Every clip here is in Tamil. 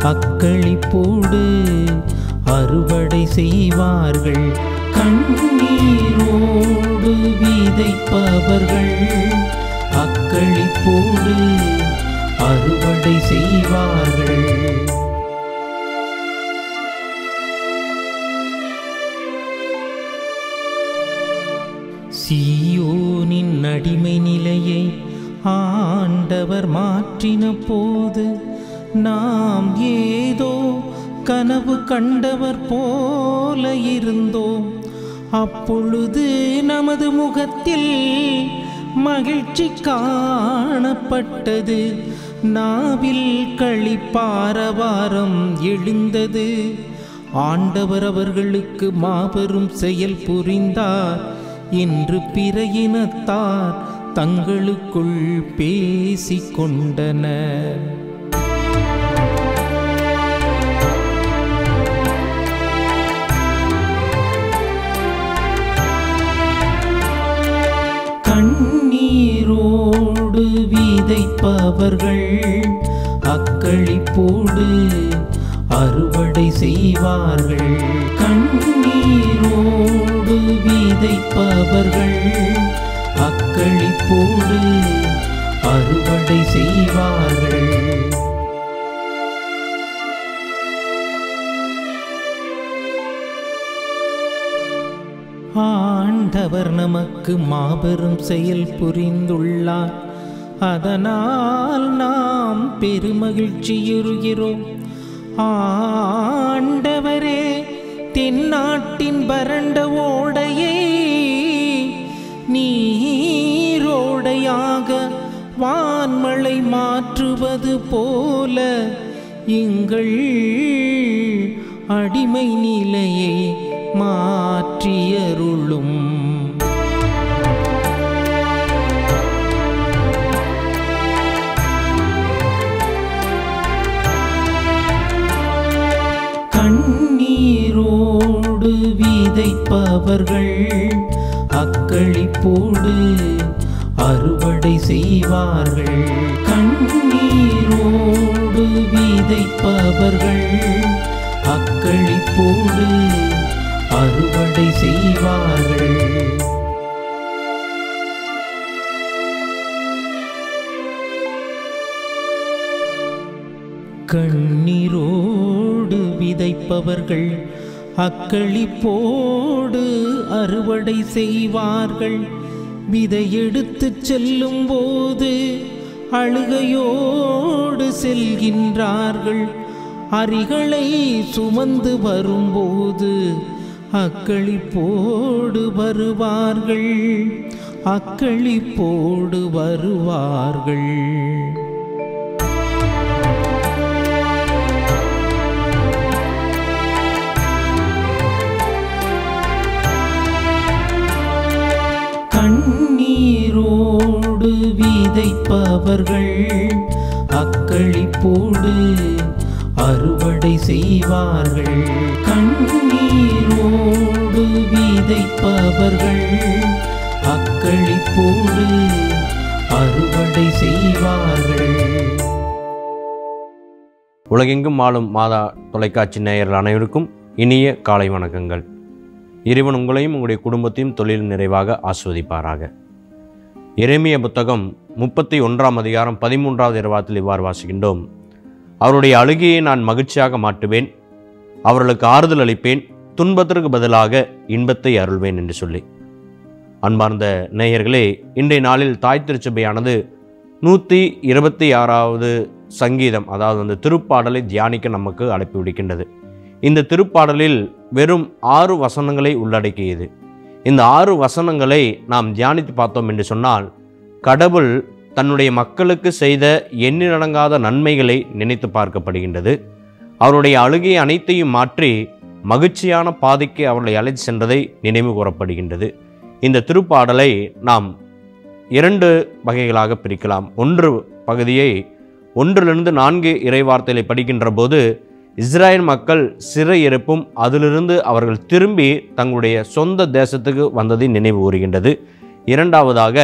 அக்களிப்போடு அறுவடை செய்வார்கள் கண்ணீரோடு விதைப்பவர்கள் அக்களிப்போடு அறுவடை செய்வார்கள் சீயோனின் அடிமை நிலையை ஆண்டவர் மாற்றின போது நாம் ஏதோ கனவு கண்டவர் போல இருந்தோம் அப்பொழுது நமது முகத்தில் மகிழ்ச்சி காணப்பட்டது நாவில் களிப்பாரவாரம் எழுந்தது ஆண்டவர் அவர்களுக்கு மாபெரும் செயல் புரிந்தார் என்று பிற இனத்தார் தங்களுக்குள் பேசிக் கொண்டனர் கண்ணீரோடு விதைப்பவர்கள் அக்களிப்போடு அறுவடை செய்வார்கள் கண்ணீரோடு விதைப்பவர்கள் அக்களிப்போடு அறுவடை செய்வார்கள் ஆண்டவர் நமக்கு மாபெரும் செயல் புரிந்துள்ளார் அதனால் நாம் பெருமகிழ்ச்சியுறுகிறோம் ஆண்டவரே தென்னாட்டின் வறண்ட ஓடையை நீரோடையாக வான்மழை மாற்றுவது போல எங்கள் அடிமை நிலையை மாற்றியருளும் கண்ணீரோடு விதைப்பவர்கள் அக்களிப்போடு அறுவடை செய்வார்கள் கண்ணீரோடு விதைப்பவர்கள் அக்களிப்போடு அறுவடை செய்வார்கள் கண்ணீரோடு விதைப்பவர்கள் அக்களிப்போடு அறுவடை செய்வார்கள் விதை எடுத்துச் செல்லும் போது அழுகையோடு செல்கின்றார்கள் அரிகளை சுமந்து வரும்போது அக்களிப்போடு வருவார்கள் அக்களிப்போடு வருவார்கள் கண்ணீரோடு விதைப்பவர்கள் அக்களிப்போடு அறுவடை செய்வார்கள் கண்ணீரோடு விதைப்பவர்கள் அக்களிப்போடு அறுவடை செய்வார்கள் உலகெங்கும் வாழும் மாதா தொலைக்காட்சி நேயர்கள் அனைவருக்கும் இனிய காலை வணக்கங்கள் இறைவன் உங்களையும் உங்களுடைய குடும்பத்தையும் தொழில் நிறைவாக ஆஸ்வதிப்பாராக எரேமிய புத்தகம் முப்பத்தி ஒன்றாம் அதிகாரம் பதிமூன்றாவது இரவாத்தில் இவ்வாறு வாசிக்கின்றோம் அவருடைய அழுகையை நான் மகிழ்ச்சியாக மாட்டுவேன் அவர்களுக்கு ஆறுதல் அளிப்பேன் துன்பத்திற்கு பதிலாக இன்பத்தை அருள்வேன் என்று சொல்லி அன்பார்ந்த நேயர்களே இன்றைய நாளில் தாய் திருச்சபையானது நூற்றி இருபத்தி ஆறாவது சங்கீதம் அதாவது அந்த திருப்பாடலை தியானிக்க நமக்கு அழைப்பு விடுக்கின்றது இந்த திருப்பாடலில் வெறும் ஆறு வசனங்களை உள்ளடக்கியது இந்த ஆறு வசனங்களை நாம் தியானித்து பார்த்தோம் என்று சொன்னால் கடவுள் தன்னுடைய மக்களுக்கு செய்த எண்ணிலடங்காத நன்மைகளை நினைத்து பார்க்கப்படுகின்றது அவருடைய அழுகை அனைத்தையும் மாற்றி மகிழ்ச்சியான பாதைக்கு அவர்களை அழைத்து சென்றதை நினைவு கூறப்படுகின்றது இந்த திருப்பாடலை நாம் இரண்டு வகைகளாக பிரிக்கலாம் ஒன்று பகுதியை ஒன்றிலிருந்து நான்கு இறைவார்த்தைகளை படிக்கின்ற போது இஸ்ராயல் மக்கள் சிறை இருப்பும் அதிலிருந்து அவர்கள் திரும்பி தங்களுடைய சொந்த தேசத்துக்கு வந்ததை நினைவு கூறுகின்றது இரண்டாவதாக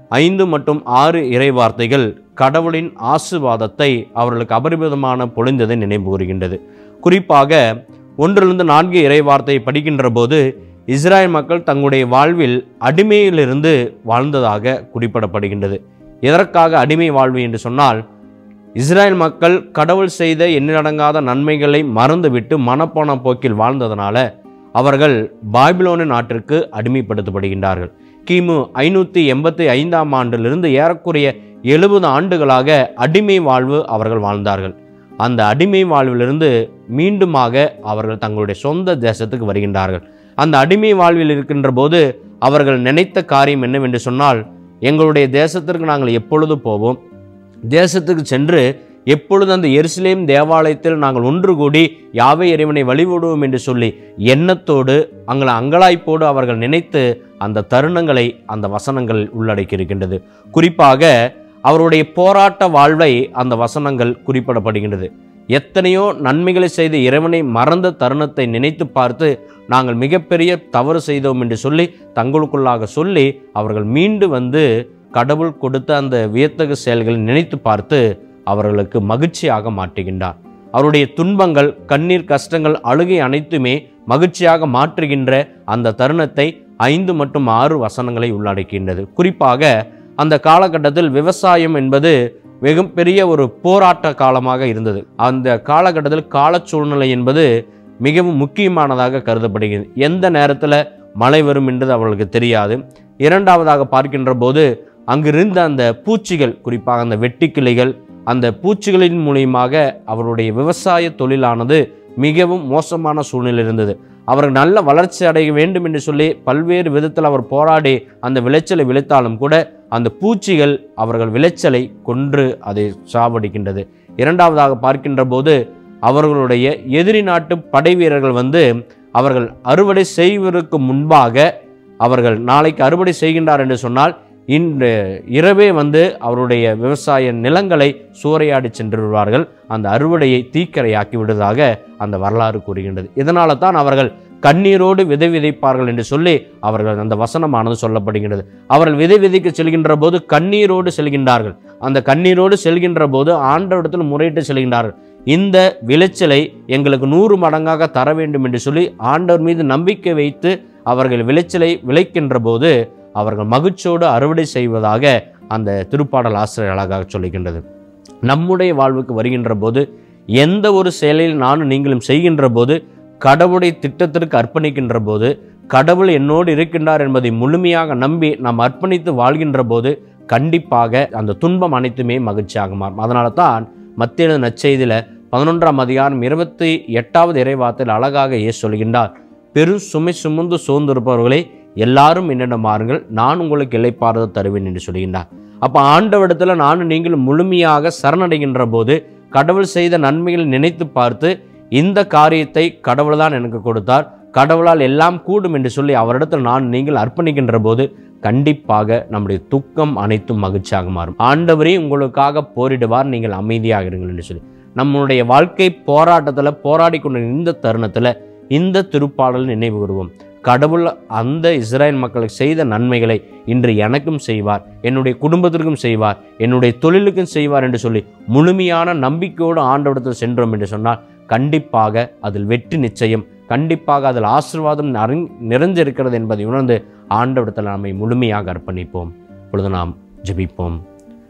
ஐந்து மற்றும் ஆறு இறை வார்த்தைகள் கடவுளின் ஆசிர்வாதத்தை அவர்களுக்கு அபரிமிதமான பொழிந்ததை நினைவு கூறுகின்றது குறிப்பாக ஒன்றிலிருந்து நான்கு இறை வார்த்தையை படிக்கின்ற போது இஸ்ராயல் மக்கள் தங்களுடைய வாழ்வில் அடிமையிலிருந்து வாழ்ந்ததாக குறிப்பிடப்படுகின்றது எதற்காக அடிமை வாழ்வு என்று சொன்னால் இஸ்ராயல் மக்கள் கடவுள் செய்த எண்ணிலடங்காத நன்மைகளை மறந்துவிட்டு மனப்போன போக்கில் வாழ்ந்ததனால அவர்கள் பாபிலோனின் நாட்டிற்கு அடிமைப்படுத்தப்படுகின்றார்கள் கிமு ஐநூற்றி எண்பத்தி ஐந்தாம் ஆண்டிலிருந்து ஏறக்குறைய எழுபது ஆண்டுகளாக அடிமை வாழ்வு அவர்கள் வாழ்ந்தார்கள் அந்த அடிமை வாழ்விலிருந்து மீண்டுமாக அவர்கள் தங்களுடைய சொந்த தேசத்துக்கு வருகின்றார்கள் அந்த அடிமை வாழ்வில் இருக்கின்ற போது அவர்கள் நினைத்த காரியம் என்னவென்று சொன்னால் எங்களுடைய தேசத்திற்கு நாங்கள் எப்பொழுது போவோம் தேசத்துக்கு சென்று எப்பொழுது அந்த எருசலேம் தேவாலயத்தில் நாங்கள் ஒன்று கூடி யாவை இறைவனை வழிபடுவோம் என்று சொல்லி எண்ணத்தோடு அங்கள அங்கலாய்ப்போடு அவர்கள் நினைத்து அந்த தருணங்களை அந்த வசனங்கள் உள்ளடக்கி இருக்கின்றது குறிப்பாக அவருடைய போராட்ட வாழ்வை அந்த வசனங்கள் குறிப்பிடப்படுகின்றது எத்தனையோ நன்மைகளை செய்து இறைவனை மறந்த தருணத்தை நினைத்து பார்த்து நாங்கள் மிகப்பெரிய தவறு செய்தோம் என்று சொல்லி தங்களுக்குள்ளாக சொல்லி அவர்கள் மீண்டு வந்து கடவுள் கொடுத்த அந்த வியத்தகு செயல்களை நினைத்து பார்த்து அவர்களுக்கு மகிழ்ச்சியாக மாற்றுகின்றார் அவருடைய துன்பங்கள் கண்ணீர் கஷ்டங்கள் அழுகை அனைத்துமே மகிழ்ச்சியாக மாற்றுகின்ற அந்த தருணத்தை ஐந்து மற்றும் ஆறு வசனங்களை உள்ளடக்கின்றது குறிப்பாக அந்த காலகட்டத்தில் விவசாயம் என்பது மிகப்பெரிய ஒரு போராட்ட காலமாக இருந்தது அந்த காலகட்டத்தில் கால சூழ்நிலை என்பது மிகவும் முக்கியமானதாக கருதப்படுகிறது எந்த நேரத்தில் மழை வரும் என்றது அவர்களுக்கு தெரியாது இரண்டாவதாக பார்க்கின்ற போது அங்கிருந்த அந்த பூச்சிகள் குறிப்பாக அந்த வெட்டுக்கிளைகள் அந்த பூச்சிகளின் மூலியமாக அவருடைய விவசாய தொழிலானது மிகவும் மோசமான சூழ்நிலை இருந்தது அவர்கள் நல்ல வளர்ச்சி அடைய வேண்டும் என்று சொல்லி பல்வேறு விதத்தில் அவர் போராடி அந்த விளைச்சலை விளைத்தாலும் கூட அந்த பூச்சிகள் அவர்கள் விளைச்சலை கொன்று அதை சாவடிக்கின்றது இரண்டாவதாக பார்க்கின்ற போது அவர்களுடைய எதிரி நாட்டு படை வீரர்கள் வந்து அவர்கள் அறுவடை செய்வதற்கு முன்பாக அவர்கள் நாளைக்கு அறுவடை செய்கின்றார் என்று சொன்னால் இன்று இரவே வந்து அவருடைய விவசாய நிலங்களை சூறையாடி சென்று விடுவார்கள் அந்த அறுவடையை தீக்கரையாக்கி விடுவதாக அந்த வரலாறு கூறுகின்றது இதனால தான் அவர்கள் கண்ணீரோடு விதை விதைப்பார்கள் என்று சொல்லி அவர்கள் அந்த வசனமானது சொல்லப்படுகின்றது அவர்கள் விதை விதைக்க செல்கின்ற போது கண்ணீரோடு செல்கின்றார்கள் அந்த கண்ணீரோடு செல்கின்ற போது ஆண்டவரிடத்தில் முறையிட்டு செல்கின்றார்கள் இந்த விளைச்சலை எங்களுக்கு நூறு மடங்காக தர வேண்டும் என்று சொல்லி ஆண்டவர் மீது நம்பிக்கை வைத்து அவர்கள் விளைச்சலை விளைக்கின்ற போது அவர்கள் மகிழ்ச்சியோடு அறுவடை செய்வதாக அந்த திருப்பாடல் ஆசிரியர் அழகாக சொல்லுகின்றது நம்முடைய வாழ்வுக்கு வருகின்ற போது எந்த ஒரு செயலில் நானும் நீங்களும் செய்கின்ற போது கடவுளுடைய திட்டத்திற்கு அர்ப்பணிக்கின்ற போது கடவுள் என்னோடு இருக்கின்றார் என்பதை முழுமையாக நம்பி நாம் அர்ப்பணித்து வாழ்கின்ற போது கண்டிப்பாக அந்த துன்பம் அனைத்துமே மகிழ்ச்சியாக மாறும் அதனால தான் மத்திய நற்செய்தியில் பதினொன்றாம் அதிகாரம் இருபத்தி எட்டாவது இறைவாத்தில் அழகாக இயேசு சொல்கின்றார் பெரும் சுமை சுமந்து சோர்ந்திருப்பவர்களே எல்லாரும் என்னிடம் மாறுங்கள் நான் உங்களுக்கு இலைப்பாறுதல் தருவேன் என்று சொல்கின்றார் அப்போ ஆண்டவரிடத்தில் நானும் நீங்களும் முழுமையாக சரணடைகின்ற போது கடவுள் செய்த நன்மைகளை நினைத்து பார்த்து இந்த காரியத்தை கடவுள் தான் எனக்கு கொடுத்தார் கடவுளால் எல்லாம் கூடும் என்று சொல்லி அவரிடத்தில் நான் நீங்கள் அர்ப்பணிக்கின்ற போது கண்டிப்பாக நம்முடைய துக்கம் அனைத்தும் மகிழ்ச்சியாக மாறும் ஆண்டவரே உங்களுக்காக போரிடுவார் நீங்கள் அமைதியாக இருங்கள் என்று சொல்லி நம்மளுடைய வாழ்க்கை போராட்டத்தில் போராடி கொண்ட இந்த தருணத்தில் இந்த திருப்பாடல் நினைவு கூறுவோம் கடவுள் அந்த இஸ்ரேல் மக்களுக்கு செய்த நன்மைகளை இன்று எனக்கும் செய்வார் என்னுடைய குடும்பத்திற்கும் செய்வார் என்னுடைய தொழிலுக்கும் செய்வார் என்று சொல்லி முழுமையான நம்பிக்கையோடு ஆண்டவடத்தில் சென்றோம் என்று சொன்னால் கண்டிப்பாக அதில் வெற்றி நிச்சயம் கண்டிப்பாக அதில் ஆசீர்வாதம் நிறை நிறைந்திருக்கிறது என்பதை உணர்ந்து ஆண்டவடத்தில் நம்மை முழுமையாக அர்ப்பணிப்போம் இப்பொழுது நாம் ஜெபிப்போம்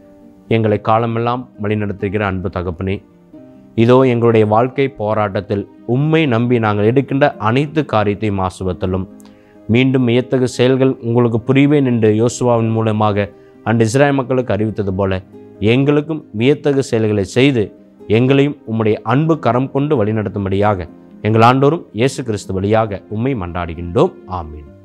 எங்களை காலமெல்லாம் வழிநடத்துகிற அன்பு தகப்பனே இதோ எங்களுடைய வாழ்க்கை போராட்டத்தில் உம்மை நம்பி நாங்கள் எடுக்கின்ற அனைத்து காரியத்தையும் ஆசுவத்தலும் மீண்டும் வியத்தகு செயல்கள் உங்களுக்கு புரிவேன் என்று யோசுவாவின் மூலமாக அன்று இஸ்ராயல் மக்களுக்கு அறிவித்தது போல எங்களுக்கும் வியத்தகு செயல்களை செய்து எங்களையும் உம்முடைய அன்பு கரம் கொண்டு வழிநடத்தும்படியாக எங்கள் ஆண்டோரும் இயேசு கிறிஸ்து வழியாக உம்மை மன்றாடுகின்றோம் ஆமீன்